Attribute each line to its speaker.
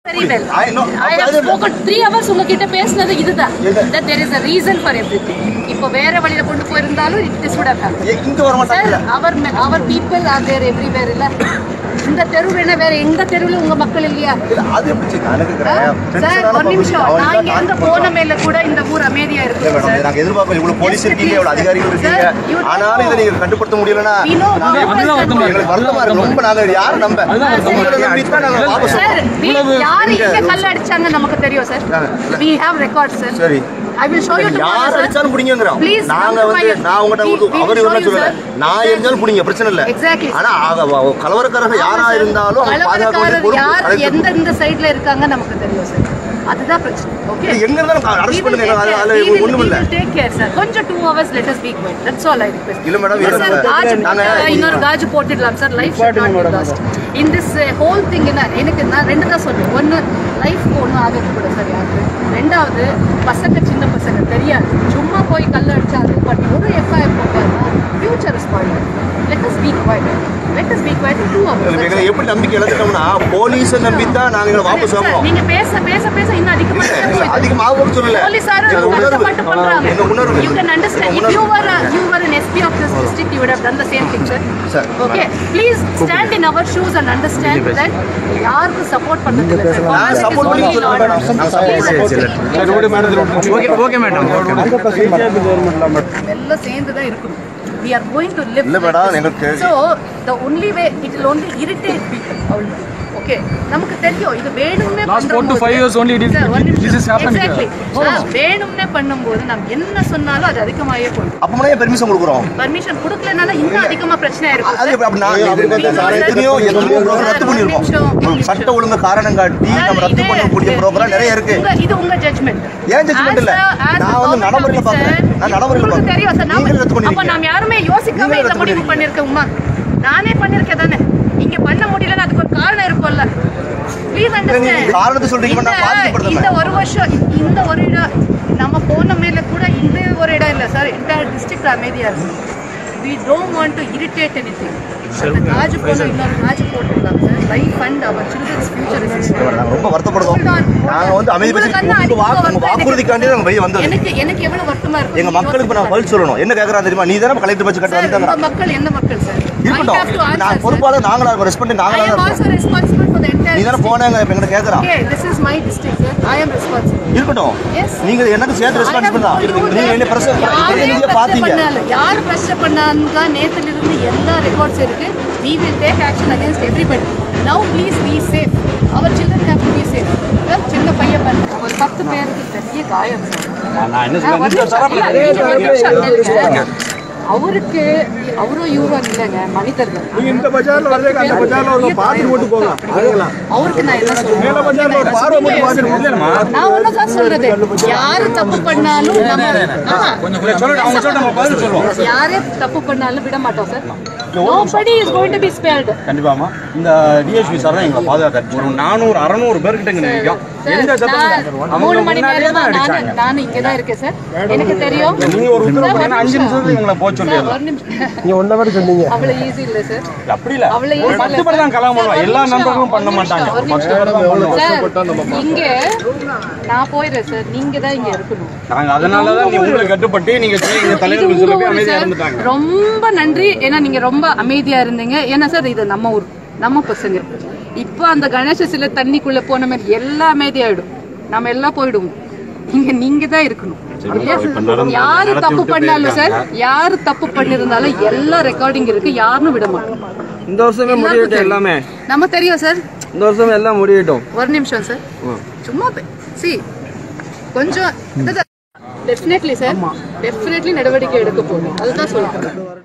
Speaker 1: very well.
Speaker 2: I know.
Speaker 1: I have
Speaker 2: அது-
Speaker 1: spoken three hours உங்ககிட்ட பேசுனது இதுதான்
Speaker 2: எது?
Speaker 1: that there is a reason for everything இப்போ வேற வழியில கொண்டு போயிருந்தாலும் it this would have happened
Speaker 2: ஏ, இங்க வர
Speaker 1: சார்
Speaker 2: மாட்டாங்கல்ல
Speaker 1: our our people are there everywhere இல்ல இந்த தெருவில் என்ன வேற எந்த தெருவில் உங்க மக்கள் இல்லையா
Speaker 2: இல்ல, அது எப்படி சரி, நான் இருக்கிறேன்.
Speaker 1: சார்
Speaker 2: tension ஆன
Speaker 1: ஒரு நிமிஷம்
Speaker 2: public.
Speaker 1: நான்
Speaker 2: அவனுக்கு
Speaker 1: இங்க இருந்து
Speaker 2: தான்
Speaker 1: போன மேல கூட இந்த ஊர் அமைதியா
Speaker 2: இல்ல
Speaker 1: இருக்கு
Speaker 2: மேடம்,
Speaker 1: சார்
Speaker 2: நாங்க எதிர்பார்க்கோம் இவ்வளவு போலீஸ்
Speaker 1: Yes,
Speaker 2: இருக்கீங்க
Speaker 1: please.
Speaker 2: இவ்வளவு அதிகாரிகள் இருக்கீங்க
Speaker 1: Sir, you know-
Speaker 2: ஆனாலும் இதை நீங்க கட்டுப்படுத்த முடியலன்னா
Speaker 1: We know how
Speaker 2: எங்களுக்கு
Speaker 1: important-
Speaker 2: வருத்தமா இருக்கு ரொம்ப நாங்க யாரை நம்ப உங்களை நம்பி தான் நாங்க வாபஸ்
Speaker 1: சார்
Speaker 2: வரோம்.
Speaker 1: we- யாரு
Speaker 2: இங்க-
Speaker 1: இங்க கல் அடிச்சாங்க நமக்கு தெரியும் sir
Speaker 2: ah.
Speaker 1: we have records sir
Speaker 2: சரி
Speaker 1: I will show you tomorrow,
Speaker 2: யார்
Speaker 1: sir.
Speaker 2: அடிச்சாலும் பிடிங்கிறோம்
Speaker 1: Please
Speaker 2: நாங்க
Speaker 1: come to
Speaker 2: வந்து
Speaker 1: my-
Speaker 2: நான் உங்ககிட்ட
Speaker 1: we-
Speaker 2: ஒரு
Speaker 1: we will
Speaker 2: அவர்
Speaker 1: show
Speaker 2: என்ன
Speaker 1: you,
Speaker 2: சொல்லல
Speaker 1: sir.
Speaker 2: நான் எரிஞ்சாலும் பிடிங்க பிரச்சனை இல்ல
Speaker 1: Exactly.
Speaker 2: ஆனா ஆக- வ- கலவரக்காரர்கள் யாரா இருந்தாலும் அவங்க பாதுகாக்க வேண்டிய
Speaker 1: கலவரக்காரர்
Speaker 2: பொறுப்பு
Speaker 1: யார்
Speaker 2: கலெக்டருக்கு.
Speaker 1: எந்தெந்த சைடுல இருக்காங்க நமக்கு தெரியும் சார் அதுதான் பிரச்சனை ஓகே
Speaker 2: இது எங்க இருந்தாலும் அரெஸ்ட் பண்ணுங்க எங்களுக்கு அது- அதுல ஒண்ணும் இல்ல
Speaker 1: டேக் கேர் சார் கொஞ்சம் two hours let us be quiet that's all I request
Speaker 2: இல்ல மேடம்,
Speaker 1: சார்
Speaker 2: இல்ல
Speaker 1: காஜ்
Speaker 2: நாங்க-
Speaker 1: இன்னொரு காஜ் போட்டுடலாம் sir life should not be lost in this whole thing என்ன எனக்கு நான் ரெண்டு தான் சொல்றேன் ஒன்னு லைஃப் ஒன்றும் ஆகிறது கூட சார் யாருக்கு ரெண்டாவது பசங்க சின்ன பசங்க தெரியாது சும்மா போய் கல் அடிச்சாங்க பட் ஒரு எஃப்ஐஆர் போட்டாருன்னா future is point let us be quiet let us be quiet two
Speaker 2: எங்களை
Speaker 1: ஹவர்ஸ்
Speaker 2: எப்படி நம்பிக்கை இழந்துட்டோம்னா போலீஸை நம்பி தான் நாங்க எங்களை வாபஸ் வாங்குவோம்
Speaker 1: நீங்க பேச பேச பேச இன்னும் அதிகமா
Speaker 2: இல்ல, இல்ல, அதிகமா ஆபத்து சொல்லல
Speaker 1: போலீஸாரும்
Speaker 2: எங்க உணர்வு
Speaker 1: கஷ்டப்பட்டு பண்றாங்க.
Speaker 2: எங்க உணர்வு
Speaker 1: You can understand.
Speaker 2: எங்க
Speaker 1: If you
Speaker 2: உணர்வு.
Speaker 1: were a, you were an SP of this district, you would have done the same thing, sir.
Speaker 2: Sir,
Speaker 1: Okay. Please stand in our shoes and understand that யாருக்கும் support பண்றது இல்ல sir.
Speaker 2: நான் support பண்ணி
Speaker 1: Government is
Speaker 2: சொல்றேன்
Speaker 1: only
Speaker 2: madam. நான்
Speaker 1: Please,
Speaker 2: support
Speaker 1: sir.
Speaker 3: Okay okay madam
Speaker 1: எல்லாம் சேர்ந்து தான் இருக்கணும் we are going to live
Speaker 2: இல்ல
Speaker 1: like
Speaker 2: madam,
Speaker 1: this.
Speaker 2: எங்களுக்கு-
Speaker 1: so the only way it will only irritate people அவ்வளவுதான் ஓகே நமக்கு தெரியும் இது வேணும்னே
Speaker 3: Last four to
Speaker 1: பண்றோம்
Speaker 3: five years only it is-
Speaker 1: Sir, one நிமிஷம்.
Speaker 3: this is happening here.
Speaker 1: Exactly. Sir, வேணும்னே பண்ணும்போது நம்ம என்ன சொன்னாலும் அது அதிகமாகவே போகும்
Speaker 2: அப்ப ஏன் பெர்மிஷன் கொடுக்குறோம்
Speaker 1: பர்மிஷன் கொடுக்கலனால இன்னும் அதிகமா பிரச்சனை இருக்கும்
Speaker 2: அது
Speaker 1: sir.
Speaker 2: எப்படி அப்படி நாங்க எத்தனையோ எத்தனையோ ப்ரோக்ராம் ரத்து பண்ணிருக்கோம்
Speaker 1: நிமிஷம், ஒரு நிமிஷம்.
Speaker 2: சட்ட ஒழுங்கு காரணம் காட்டி
Speaker 1: Sir,
Speaker 2: நம்ம ரத்து
Speaker 1: இது-
Speaker 2: பண்ணக்கூடிய
Speaker 1: இது-
Speaker 2: ப்ரோக்ராம் நிறைய இருக்கு
Speaker 1: உங்க- இது உங்க ஜட்மெண்ட்
Speaker 2: ஏன் judgment இல்ல? நான் வந்து நடைமுறையில பார்க்கிறேன். நான் நடைமுறையில பார்க்கிறேன்.
Speaker 1: தெரியும் சார்
Speaker 2: நீங்களும் ரத்து
Speaker 1: அப்ப
Speaker 2: பண்ணிருக்கீங்க.
Speaker 1: நாம் யாருமே யோசிக்காம
Speaker 2: நீங்களும்
Speaker 1: இந்த
Speaker 2: ரத்து
Speaker 1: முடிவு
Speaker 2: பண்ணிருக்கீங்க.
Speaker 1: பண்ணிருக்கோமா நானே பண்ணிருக்கேன் தானே இங்க பண்ண முடியலன்னா அதுக்கு ஒரு காரணம் இருக்கும்ல ப்ளீஸ்
Speaker 2: நீங்க காரணத்தை சொல்றீங்க, நான்
Speaker 1: இந்த
Speaker 2: பாதிக்கப்படுறேன்.
Speaker 1: ஒரு வருஷம் இந்த ஒரு இடம் நம்ம போன மேல கூட இந்த ஒரு இடம் இல்ல சார் என்டையர் டிஸ்ட்ரிக்ட் அமைதியா இருக்கு we don't want to irritate anything அந்த காஜ் போன இன்னொரு காஜ் போட்டுருக்காங்க sir life and our children's future is
Speaker 2: நாங்க ரொம்ப வருத்தப்படுறோம்
Speaker 1: Hold on, hold
Speaker 2: நாங்க
Speaker 1: on.
Speaker 2: வந்து அமைதி
Speaker 1: உங்களுக்கு
Speaker 2: பேசி
Speaker 1: அண்ணா
Speaker 2: உங்க
Speaker 1: அடிக்க
Speaker 2: வாக்கு உங்க
Speaker 1: வருத்தம்
Speaker 2: வாக்குறுதிக்காண்டி நாங்க வெளியே வந்தது
Speaker 1: எனக்கு எனக்கு எவ்வளவு வருத்தமா இருக்கும்
Speaker 2: எங்க மக்களுக்கு இப்ப நான் பதில் சொல்லணும் என்ன கேக்குறா தெரியுமா நீ தானே கலெக்டர் பச்சு கட்ட
Speaker 1: சார் உங்க
Speaker 2: வந்தாங்க
Speaker 1: மக்கள் என்ன மக்கள் சார் I have to
Speaker 2: இருக்கட்டும்
Speaker 1: answer,
Speaker 2: நான்
Speaker 1: sir.
Speaker 2: பொறுப்பாளர் நாங்களா இருக்கோம் ரெஸ்பாண்ட்
Speaker 1: I
Speaker 2: நாங்களா
Speaker 1: am
Speaker 2: இருக்கோம்
Speaker 1: also responsible for the entire
Speaker 2: நீ தானே
Speaker 1: district.
Speaker 2: போனாங்க இப்ப எங்கிட்ட கேக்குறான்
Speaker 1: Okay, this is my district, sir. I am responsible.
Speaker 2: இருக்கட்டும்
Speaker 1: Yes.
Speaker 2: நீங்க எனக்கு சேர்த்து
Speaker 1: I have
Speaker 2: ரெஸ்பான்சிபிள் தான்
Speaker 1: told you
Speaker 2: நீங்க
Speaker 1: that
Speaker 2: என்ன பிரஸ்
Speaker 1: யாரே
Speaker 2: நீங்க
Speaker 1: பிரச்சனை
Speaker 2: பாத்தீங்க
Speaker 1: பண்ணாலும், யார் பிரச்சனை பண்ணாங்க நேத்துல இருந்து எல்லா ரெக்கார்ட்ஸ் இருக்கு we will take action against everybody now please be safe our children have to be safe sir, சின்ன பையன் பாருங்க ஒரு பத்து பேருக்கு பெரிய காயம் சார்
Speaker 3: நான் என்ன
Speaker 1: நான் ஒரு நிமிஷம், இல்ல, நீங்க ஒரு நிமிஷம் கேளுங்க. அவருக்கு அவரும் இவரும் இல்லைங்க மனிதர்கள்
Speaker 4: நீங்க இந்த பஜார்ல வர்றீங்க அந்த பஜார்ல ஒரு பார்த்துட்டு போட்டு போங்க அதுங்களாம்
Speaker 1: அவருக்கு நான் என்ன சொல்றேன்
Speaker 4: மேல பஜார்ல ஒரு பார்வை மட்டும் பார்த்துட்டு போங்க
Speaker 1: நான் ஒண்ணுதான் சொல்றது யாரு தப்பு பண்ணாலும் நம்ம ஆமா.
Speaker 3: சொல்லிட்டு அவங்க சொல்லிட்டு நம்ம பதில் சொல்லுவோம்
Speaker 1: யாரே தப்பு பண்ணாலும் விட மாட்டோம் sir nobody is going to be spared
Speaker 3: கண்டிப்பாமா இந்த டிஎஸ்பி சார் தான் எங்களை பாதுகாக்க ஒரு நானூறு அறநூறு பேர்கிட்ட இங்க நிற்கும் எந்த சத்தமும்
Speaker 1: நான்
Speaker 3: இல்லை.
Speaker 1: மூணு
Speaker 3: அவங்க
Speaker 1: மணி
Speaker 3: முன்னாடியே
Speaker 1: நேரமா
Speaker 3: தான்
Speaker 1: நானு
Speaker 3: அடிச்சாங்க
Speaker 1: நானு இங்க தான் இருக்கேன் சார் எனக்கு தெரியும்
Speaker 3: நீங்க ஒரு உத்தரவு
Speaker 1: சார்,
Speaker 3: போட்டீங்கன்னா அஞ்சு
Speaker 1: நிமிஷம்.
Speaker 3: நிமிஷத்துல எங்களை போக
Speaker 1: சார்,
Speaker 3: சொல்லிடலாம்
Speaker 1: ஒரு நிமிஷம்
Speaker 4: நீங்க ஒன்ன மாதிரி சொன்னீங்க
Speaker 1: அவ்வளவு ஈஸி இல்ல சார்
Speaker 3: அப்படி இல்ல
Speaker 1: அவ்வளவு
Speaker 3: ஒரு
Speaker 1: easy
Speaker 3: பத்து
Speaker 1: இல்ல
Speaker 3: பேர் தான்
Speaker 1: சார்.
Speaker 3: கலாம்
Speaker 1: சார்,
Speaker 3: பண்ணுவோம்
Speaker 1: ஒரு
Speaker 3: எல்லா
Speaker 1: நிமிஷம்,
Speaker 3: நண்பர்களும் பண்ண
Speaker 1: ஒரு
Speaker 3: மாட்டாங்க
Speaker 1: நிமிஷம், ஒரு
Speaker 3: பத்து
Speaker 1: நிமிஷம்.
Speaker 3: பேர் தான் பண்ணுவோம்
Speaker 1: சார், இங்க நான் போயிடுறேன் சார் நீங்க தான் இங்க இருக்கணும்
Speaker 3: நாங்க அதனால தான் நீ உங்களை கட்டுப்பட்டு நீங்க சரி, எங்க
Speaker 1: இது
Speaker 3: தலைவர்
Speaker 1: உங்க
Speaker 3: சொல்லி
Speaker 1: ஊரு
Speaker 3: அமைதியா
Speaker 1: சார்.
Speaker 3: இருந்துட்டாங்க
Speaker 1: ரொம்ப நன்றி ஏன்னா நீங்க ரொம்ப அமைதியா இருந்தீங்க ஏன்னா சார் இது நம்ம ஊர் நம்ம பசங்க இப்போ அந்த கணேச சிலை தண்ணிக்குள்ள போன மாதிரி எல்லாம் அமைதியாயிடும் நம்ம எல்லாம் போயிடுவோம் இங்க நீங்க தான் இருக்கணும் இல்லையா?
Speaker 3: இப்ப நடந்து-
Speaker 1: யாரு
Speaker 3: நடத்தி
Speaker 1: தப்பு
Speaker 3: விட்டு
Speaker 1: பண்ணாலும் சார்
Speaker 3: போயிருக்காங்க.
Speaker 1: யாரு தப்பு பண்ணிருந்தாலும் எல்லா ரெக்கார்டிங் இருக்கு யாரும் விட மாட்டோம்
Speaker 5: இந்த வருஷமே
Speaker 1: எல்லாருக்கும்
Speaker 5: முடியட்டும்
Speaker 1: தெரியும்.
Speaker 5: எல்லாமே
Speaker 1: நம்ம தெரியும் சார்
Speaker 5: இந்த வருஷமே எல்லாம் முடியட்டும்
Speaker 1: ஒரு நிமிஷம் சார் சும்மா சி கொஞ்சம் டெஃபினெட்லி சார் டெஃபினெட்லி நடவடிக்கை எடுக்க போகணும் அதுதான் சொல்றேன்